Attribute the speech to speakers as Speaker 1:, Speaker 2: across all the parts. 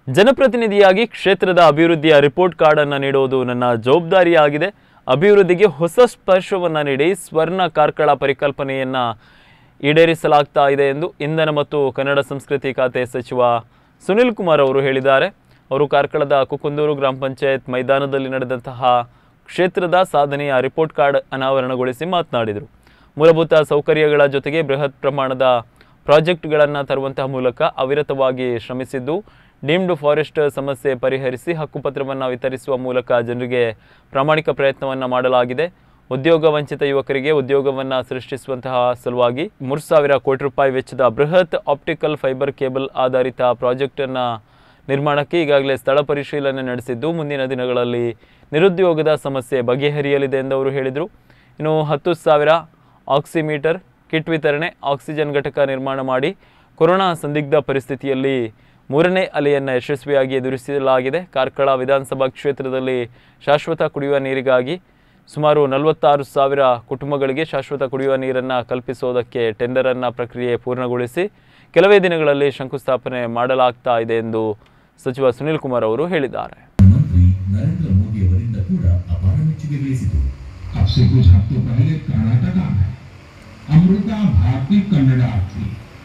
Speaker 1: ಜನಪ್ರತಿನಿಧಿಯಾಗಿ ಕ್ಷೇತ್ರದ ಅಭಿವೃದ್ಧಿಯ report card ಅನ್ನು ನೀಡುವುದು ನನ್ನ ಜವಾಬ್ದಾರಿಯಾಗಿದೆ ಅಭಿವೃದ್ಧಿಗೆ ಹೊಸ ಸ್ಪರ್ಶವನ್ನು ನೀಡಿ ಸ್ವರ್ಣ ಕಾರ್ಕಳ ಪರಿಕಲ್ಪನೆಯನ್ನ ಈಡೇರಿಸಲಾಗ್ತಾ ಇದೆ ಎಂದು ಇಂಧನ ಮತ್ತು ಕನ್ನಡ ಸಂಸ್ಕೃತಿ ಖಾತೆ ಸಚಿವ ಸುನಿಲ್ ಕುಮಾರ್ ಅವರು ಹೇಳಿದ್ದಾರೆ ಅವರು ಕಾರ್ಕಳದ ಕುಕುಂದೂರು ಗ್ರಾಮ ಪಂಚಾಯತ್ ಮೈದಾನದಲ್ಲಿ ನಡೆದಂತಹ ಕ್ಷೇತ್ರದ ಸಾಧನೆಯ ರಿಪೋರ್ಟ್ ಕಾರ್ಡ್ ಅನಾವರಣಗೊಳಿಸಿ ಮಾತನಾಡಿದರು ಮೂಲಭೂತ ಸೌಕರ್ಯಗಳ ಜೊತೆಗೆ ಬೃಹತ್ ಪ್ರಮಾಣದ ಪ್ರಾಜೆಕ್ಟ್ಗಳನ್ನು ತರುವಂತಹ ಮೂಲಕ ಅವಿರತವಾಗಿ ಶ್ರಮಿಸಿದ್ದು ಡೀಮ್ಡ್ ಫಾರೆಸ್ಟ್ ಸಮಸ್ಯೆ ಪರಿಹರಿಸಿ ಹಕ್ಕುಪತ್ರವನ್ನು ವಿತರಿಸುವ ಮೂಲಕ ಜನರಿಗೆ ಪ್ರಾಮಾಣಿಕ ಪ್ರಯತ್ನವನ್ನು ಮಾಡಲಾಗಿದೆ ಉದ್ಯೋಗ ವಂಚಿತ ಯುವಕರಿಗೆ ಉದ್ಯೋಗವನ್ನು ಸೃಷ್ಟಿಸುವಂತಹ ಸಲುವಾಗಿ ಮೂರು ಸಾವಿರ ಕೋಟಿ ರೂಪಾಯಿ ವೆಚ್ಚದ ಬೃಹತ್ ಆಪ್ಟಿಕಲ್ ಫೈಬರ್ ಕೇಬಲ್ ಆಧಾರಿತ ಪ್ರಾಜೆಕ್ಟನ್ನು ನಿರ್ಮಾಣಕ್ಕೆ ಈಗಾಗಲೇ ಸ್ಥಳ ಪರಿಶೀಲನೆ ನಡೆಸಿದ್ದು ಮುಂದಿನ ದಿನಗಳಲ್ಲಿ ನಿರುದ್ಯೋಗದ ಸಮಸ್ಯೆ ಬಗೆಹರಿಯಲಿದೆ ಎಂದು ಅವರು ಹೇಳಿದರು ಇನ್ನು ಹತ್ತು ಸಾವಿರ ಆಕ್ಸಿಮೀಟರ್ ಕಿಟ್ ವಿತರಣೆ ಆಕ್ಸಿಜನ್ ಘಟಕ ನಿರ್ಮಾಣ ಮಾಡಿ ಕೊರೋನಾ ಸಂದಿಗ್ಧ ಪರಿಸ್ಥಿತಿಯಲ್ಲಿ ಮೂರನೇ ಅಲೆಯನ್ನು ಯಶಸ್ವಿಯಾಗಿ ಎದುರಿಸಲಾಗಿದೆ ಕಾರ್ಕಳ ವಿಧಾನಸಭಾ ಕ್ಷೇತ್ರದಲ್ಲಿ ಶಾಶ್ವತ ಕುಡಿಯುವ ನೀರಿಗಾಗಿ ಸುಮಾರು ನಲವತ್ತಾರು ಸಾವಿರ ಕುಟುಂಬಗಳಿಗೆ ಶಾಶ್ವತ ಕುಡಿಯುವ ನೀರನ್ನು ಕಲ್ಪಿಸುವುದಕ್ಕೆ ಟೆಂಡರನ್ನು ಪ್ರಕ್ರಿಯೆ ಪೂರ್ಣಗೊಳಿಸಿ ಕೆಲವೇ ದಿನಗಳಲ್ಲಿ ಶಂಕುಸ್ಥಾಪನೆ ಮಾಡಲಾಗ್ತಾ ಇದೆ ಎಂದು ಸಚಿವ ಸುನಿಲ್ ಕುಮಾರ್ ಅವರು ಹೇಳಿದ್ದಾರೆ
Speaker 2: ಮಂತ್ರಿ ನರೇಂದ್ರ ಮೋದಿ ಅವರಿಂದ ಕೂಡ ಅಪಾರ ಮೆಚ್ಚುಗೆ ಗಳಿಸಿತು
Speaker 3: अब से कुछ हफ्तों पहले कर्नाटका में अमृता भारती कन्नडा थी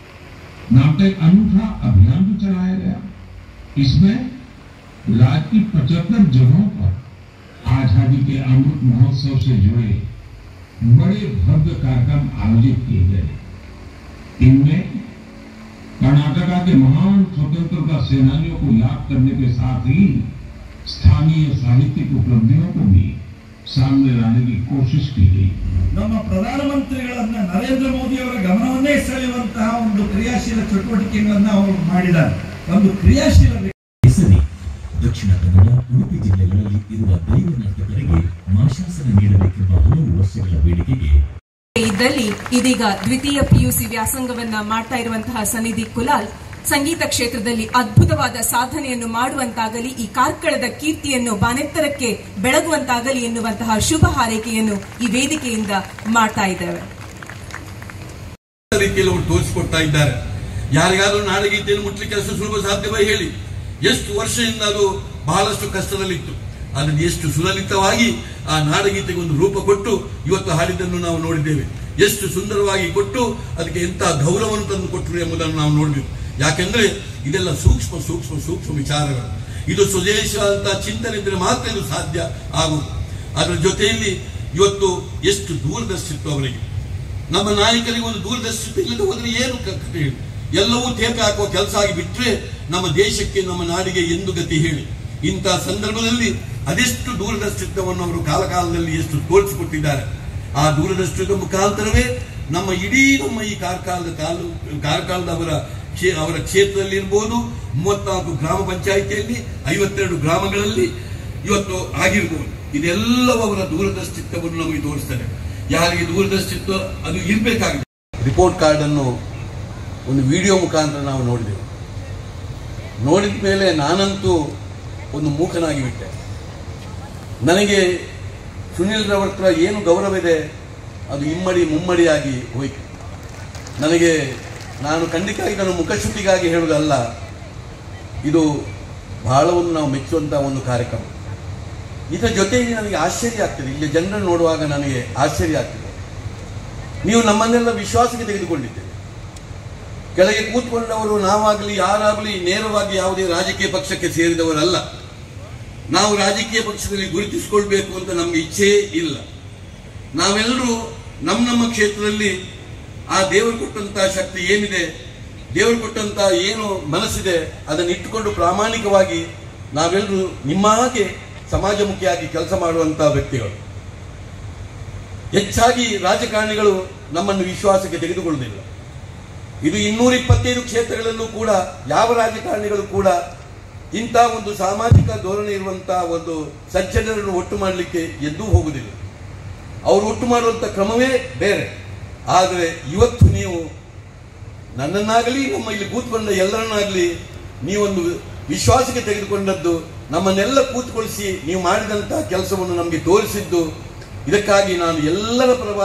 Speaker 3: नाम का एक अनूठा अभियान भी चलाया गया इसमें राज्य की पचहत्तर जगहों पर आजादी के अमृत महोत्सव से जुड़े बड़े भव्य कार्यक्रम आयोजित किए गए इनमें कर्नाटका के महान स्वतंत्रता सेनानियों को याद करने के साथ ही स्थानीय साहित्यिक उपलब्धियों को भी सामने लाने की कोशिश की गई
Speaker 4: ನಮ್ಮ ಪ್ರಧಾನಮಂತ್ರಿಗಳನ್ನ ನರೇಂದ್ರ ಮೋದಿ ಅವರ ಗಮನವನ್ನೇ ಸೆಳೆಯುವಂತಹ ಒಂದು ಕ್ರಿಯಾಶೀಲ ಚಟುವಟಿಕೆಗಳನ್ನ ಅವರು ಮಾಡಿದ್ದಾರೆ ಒಂದು ಕ್ರಿಯಾಶೀಲ
Speaker 2: ಹೆಸರಿ ದಕ್ಷಿಣ ಕನ್ನಡ ಉಡುಪಿ ಜಿಲ್ಲೆಗಳಲ್ಲಿ ಇರುವ ದೈವ ನರ್ತಕರಿಗೆ ಮಾಶಾಸನ ನೀಡಬೇಕೆಂಬ ಹಲವು ವರ್ಷಗಳ ಬೇಡಿಕೆಗೆ
Speaker 5: ಇದ್ದಲ್ಲಿ ಇದೀಗ ದ್ವಿತೀಯ ಪಿಯುಸಿ ವ್ಯಾಸಂಗವನ್ನ ಮಾಡ್ತಾ ಇರುವಂತಹ ಸನ್ನಿಧಿ ಕುಲಾಲ್ ಸಂಗೀತ ಕ್ಷೇತ್ರದಲ್ಲಿ ಅದ್ಭುತವಾದ ಸಾಧನೆಯನ್ನು ಮಾಡುವಂತಾಗಲಿ ಈ ಕಾರ್ಕಳದ ಕೀರ್ತಿಯನ್ನು ಬಾನೆತ್ತರಕ್ಕೆ ಬೆಳಗುವಂತಾಗಲಿ ಎನ್ನುವಂತಹ ಶುಭ ಹಾರೈಕೆಯನ್ನು ಈ ವೇದಿಕೆಯಿಂದ ಮಾಡ್ತಾ ಇದ್ದೇವೆ
Speaker 6: ರೀತಿಯಲ್ಲಿ ಅವರು ತೋರಿಸಿಕೊಡ್ತಾ ಇದ್ದಾರೆ ಯಾರಿಗಾದ್ರೂ ನಾಡಗೀತೆಯನ್ನು ಮುಟ್ಲಿಕ್ಕೆ ಅಷ್ಟು ಸುಲಭ ಸಾಧ್ಯವೇ ಹೇಳಿ ಎಷ್ಟು ವರ್ಷದಿಂದ ಅದು ಬಹಳಷ್ಟು ಕಷ್ಟದಲ್ಲಿತ್ತು ಅದನ್ನು ಎಷ್ಟು ಸುಲಲಿತವಾಗಿ ಆ ನಾಡಗೀತೆಗೆ ಒಂದು ರೂಪ ಕೊಟ್ಟು ಇವತ್ತು ಹಾಡಿದ್ದನ್ನು ನಾವು ನೋಡಿದ್ದೇವೆ ಎಷ್ಟು ಸುಂದರವಾಗಿ ಕೊಟ್ಟು ಅದಕ್ಕೆ ಎಂತ ಗೌರವವನ್ನು ತಂದು ಕೊಟ್ಟರು ಎಂಬುದನ್ನು ನಾವು ನೋಡಬೇಕು ಯಾಕೆಂದ್ರೆ ಇದೆಲ್ಲ ಸೂಕ್ಷ್ಮ ಸೂಕ್ಷ್ಮ ಸೂಕ್ಷ್ಮ ವಿಚಾರಗಳು ಇದು ಸ್ವದೇಶ ಅಂತ ಚಿಂತನೆ ಇದ್ರೆ ಮಾತ್ರ ಇದು ಸಾಧ್ಯ ಆಗುವುದು ಅದರ ಜೊತೆಯಲ್ಲಿ ಇವತ್ತು ಎಷ್ಟು ದೂರದರ್ಶಿತ್ತು ಅವರಿಗೆ ನಮ್ಮ ನಾಯಕರಿಗೆ ಒಂದು ದೂರದರ್ಶಿತ ಇಲ್ಲದೆ ಹೋದ್ರೆ ಏನು ಕ- ಕಥೆ ಹೇಳಿ ಎಲ್ಲವೂ ತೇಪೆ ಹಾಕುವ ಕೆಲಸ ಆಗಿ ಬಿಟ್ರೆ ನಮ್ಮ ದೇಶಕ್ಕೆ ನಮ್ಮ ನಾಡಿಗೆ ಎಂದು ಗತಿ ಹೇಳಿ ಇಂತಹ ಸಂದರ್ಭದಲ್ಲಿ ಅದೆಷ್ಟು ದೂರದರ್ಶಿತ್ವವನ್ನು ಅವರು ಕಾಲಕಾಲದಲ್ಲಿ ಎಷ್ಟು ತೋರಿಸಿಕೊಟ್ಟಿದ್ದಾರೆ ಆ ದೂರದರ್ಶಿತ ಮುಖಾಂತರವೇ ನಮ್ಮ ಇಡೀ ನಮ್ಮ ಈ ಕಾರ್ಕಾಲದ ಕಾಲು ಕಾರ್ಕಾಲದ ಅವರ ಕ್ಷೇ- ಅವರ ಕ್ಷೇತ್ರದಲ್ಲಿ ಇರ್ಬೋದು ಮೂವತ್ನಾಲ್ಕು ಗ್ರಾಮ ಪಂಚಾಯಿತಿಯಲ್ಲಿ ಐವತ್ತೆರಡು ಗ್ರಾಮಗಳಲ್ಲಿ ಇವತ್ತು ಆಗಿರ್ಬೋದು ಇದೆಲ್ಲವೂ ಅವರ ದೂರದರ್ಶಿತ್ವವನ್ನು ನಮಗೆ ತೋರಿಸ್ತದೆ ಯಾರಿಗೆ ದೂರದರ್ಶಿತ್ವ ಅದು ಇರಬೇಕಾಗಿದೆ ರಿಪೋರ್ಟ್ ಕಾರ್ಡ್ ಅನ್ನು ಒಂದು ವಿಡಿಯೋ ಮುಖಾಂತರ ನಾವು ನೋಡಿದೆವು ನೋಡಿದ ಮೇಲೆ ನಾನಂತೂ ಒಂದು ಮೂಕನಾಗಿ ಬಿಟ್ಟೆ ನನಗೆ ಸುನಿಲ್ ರವರ ಹತ್ರ ಏನು ಗೌರವವಿದೆ ಅದು ಇಮ್ಮಡಿ ಮುಮ್ಮಡಿಯಾಗಿ ಹೋಯಿತು ನನಗೆ ನಾನು ಖಂಡಿತವಾಗಿ ನನ್ನ ಮುಖಶುದ್ಧಿಗಾಗಿ ಹೇಳುವುದಲ್ಲ ಇದು ಬಹಳ ಒಂದು ನಾವು ಮೆಚ್ಚುವಂಥ ಒಂದು ಕಾರ್ಯಕ್ರಮ ಇದರ ಜೊತೆಗೆ ನನಗೆ ಆಶ್ಚರ್ಯ ಆಗ್ತದೆ ಇಲ್ಲಿ ಜನರನ್ನು ನೋಡುವಾಗ ನನಗೆ ಆಶ್ಚರ್ಯ ಆಗ್ತದೆ ನೀವು ನಮ್ಮನ್ನೆಲ್ಲ ವಿಶ್ವಾಸಕ್ಕೆ ತೆಗೆದುಕೊಂಡಿದ್ದೇವೆ ಕೆಳಗೆ ಕೂತ್ಕೊಂಡವರು ನಾವಾಗಲಿ ಯಾರಾಗಲಿ ನೇರವಾಗಿ ಯಾವುದೇ ರಾಜಕೀಯ ಪಕ್ಷಕ್ಕೆ ಸೇರಿದವರಲ್ಲ ನಾವು ರಾಜಕೀಯ ಪಕ್ಷದಲ್ಲಿ ಗುರುತಿಸಿಕೊಳ್ಬೇಕು ಅಂತ ನಮಗೆ ಇಚ್ಛೆ ಇಲ್ಲ ನಾವೆಲ್ಲರೂ ನಮ್ಮ ನಮ್ಮ ಕ್ಷೇತ್ರದಲ್ಲಿ ಆ ದೇವರು ಕೊಟ್ಟಂತಹ ಶಕ್ತಿ ಏನಿದೆ ದೇವರು ಕೊಟ್ಟಂತಹ ಏನು ಮನಸ್ಸಿದೆ ಅದನ್ನು ಇಟ್ಟುಕೊಂಡು ಪ್ರಾಮಾಣಿಕವಾಗಿ ನಾವೆಲ್ಲರೂ ನಿಮ್ಮ ಹಾಗೆ ಸಮಾಜಮುಖಿಯಾಗಿ ಕೆಲಸ ಮಾಡುವಂತಹ ವ್ಯಕ್ತಿಗಳು ಹೆಚ್ಚಾಗಿ ರಾಜಕಾರಣಿಗಳು ನಮ್ಮನ್ನು ವಿಶ್ವಾಸಕ್ಕೆ ತೆಗೆದುಕೊಳ್ಳುವುದಿಲ್ಲ ಇದು ಇನ್ನೂರ ಇಪ್ಪತ್ತೈದು ಕ್ಷೇತ್ರಗಳಲ್ಲೂ ಕೂಡ ಯಾವ ರಾಜಕಾರಣಿಗಳು ಕೂಡ ಇಂಥ ಒಂದು ಸಾಮಾಜಿಕ ಧೋರಣೆ ಇರುವಂತಹ ಒಂದು ಸಜ್ಜನರನ್ನು ಒಟ್ಟು ಮಾಡಲಿಕ್ಕೆ ಎದ್ದೂ ಹೋಗುವುದಿಲ್ಲ ಅವರು ಒಟ್ಟು ಮಾಡುವಂಥ ಕ್ರಮವೇ ಬೇರೆ ಆದರೆ ಇವತ್ತು ನೀವು ನನ್ನನ್ನಾಗಲಿ ನಮ್ಮ ಇಲ್ಲಿ ಕೂತ್ಕೊಂಡ ಎಲ್ಲರನ್ನಾಗಲಿ ನೀವೊಂದು ವಿಶ್ವಾಸಕ್ಕೆ ತೆಗೆದುಕೊಂಡದ್ದು ನಮ್ಮನ್ನೆಲ್ಲ ಕೂತ್ಕೊಳಿಸಿ ನೀವು ಮಾಡಿದಂತಹ ಕೆಲಸವನ್ನು ನಮಗೆ ತೋರಿಸಿದ್ದು ಇದಕ್ಕಾಗಿ ನಾನು ಎಲ್ಲರ ಪರವಾಗಿ